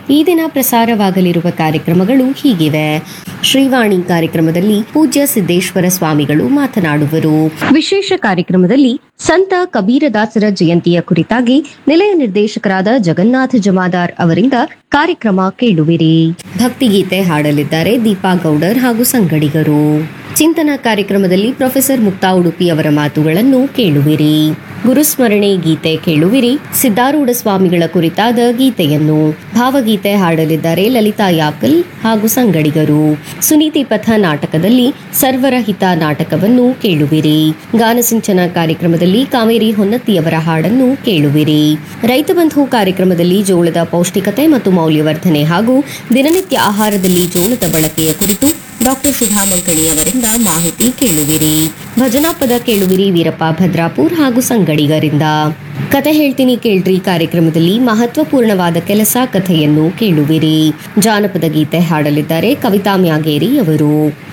ಈ ದಿನ ಪ್ರಸಾರವಾಗಲಿರುವ ಕಾರ್ಯಕ್ರಮಗಳು ಹೀಗಿವೆ ಶ್ರೀವಾಣಿ ಕಾರ್ಯಕ್ರಮದಲ್ಲಿ ಪೂಜ್ಯ ಸಿದ್ದೇಶ್ವರ ಸ್ವಾಮಿಗಳು ಮಾತನಾಡುವರು ವಿಶೇಷ ಕಾರ್ಯಕ್ರಮದಲ್ಲಿ ಸಂತ ಕಬೀರದಾಸರ ಜಯಂತಿಯ ಕುರಿತಾಗಿ ನಿಲಯ ನಿರ್ದೇಶಕರಾದ ಜಗನ್ನಾಥ ಜಮಾದಾರ್ ಅವರಿಂದ ಕಾರ್ಯಕ್ರಮ ಕೇಳುವಿರಿ ಭಕ್ತಿಗೀತೆ ಹಾಡಲಿದ್ದಾರೆ ದೀಪಾ ಗೌಡರ್ ಹಾಗೂ ಸಂಗಡಿಗರು ಚಿಂತನ ಕಾರ್ಯಕ್ರಮದಲ್ಲಿ ಪ್ರೊಫೆಸರ್ ಮುಕ್ತಾ ಉಡುಪಿ ಅವರ ಮಾತುಗಳನ್ನು ಕೇಳುವಿರಿ ಗುರುಸ್ಮರಣೆ ಗೀತೆ ಕೇಳುವಿರಿ ಸಿದ್ದಾರೂಢ ಸ್ವಾಮಿಗಳ ಕುರಿತಾದ ಗೀತೆಯನ್ನು ಭಾವಗೀತೆ ಹಾಡಲಿದ್ದಾರೆ ಲಲಿತಾ ಯಾಕಲ್ ಹಾಗೂ ಸಂಗಡಿಗರು ಸುನೀತಿ ಪಥ ನಾಟಕದಲ್ಲಿ ಸರ್ವರ ಹಿತ ನಾಟಕವನ್ನು ಕೇಳುವಿರಿ ಗಾನಸಿಂಚನ ಕಾರ್ಯಕ್ರಮದಲ್ಲಿ ಕಾವೇರಿ ಹೊನ್ನತ್ತಿಯವರ ಹಾಡನ್ನು ಕೇಳುವಿರಿ ರೈತ ಬಂಧು ಕಾರ್ಯಕ್ರಮದಲ್ಲಿ ಜೋಳದ ಪೌಷ್ಟಿಕತೆ ಮತ್ತು ಮೌಲ್ಯವರ್ಧನೆ ಹಾಗೂ ದಿನನಿತ್ಯ ಆಹಾರದಲ್ಲಿ ಜೋಳದ ಬಳಕೆಯ ಕುರಿತು ಡಾಕ್ಟರ್ ಸುಧಾ ಮಂಕಣಿ ಅವರಿಂದ ಮಾಹಿತಿ ಕೇಳುವಿರಿ ಭಜನಾ ಪದ ಕೇಳುವಿರಿ ವೀರಪ್ಪ ಭದ್ರಾಪುರ್ ಹಾಗೂ ಸಂಗಡಿಗರಿಂದ ಕತೆ ಹೇಳ್ತೀನಿ ಕೇಳ್ರಿ ಕಾರ್ಯಕ್ರಮದಲ್ಲಿ ಮಹತ್ವಪೂರ್ಣವಾದ ಕೆಲಸ ಕಥೆಯನ್ನು ಕೇಳುವಿರಿ ಜಾನಪದ ಗೀತೆ ಹಾಡಲಿದ್ದಾರೆ ಕವಿತಾ ಮ್ಯಾಗೇರಿ ಅವರು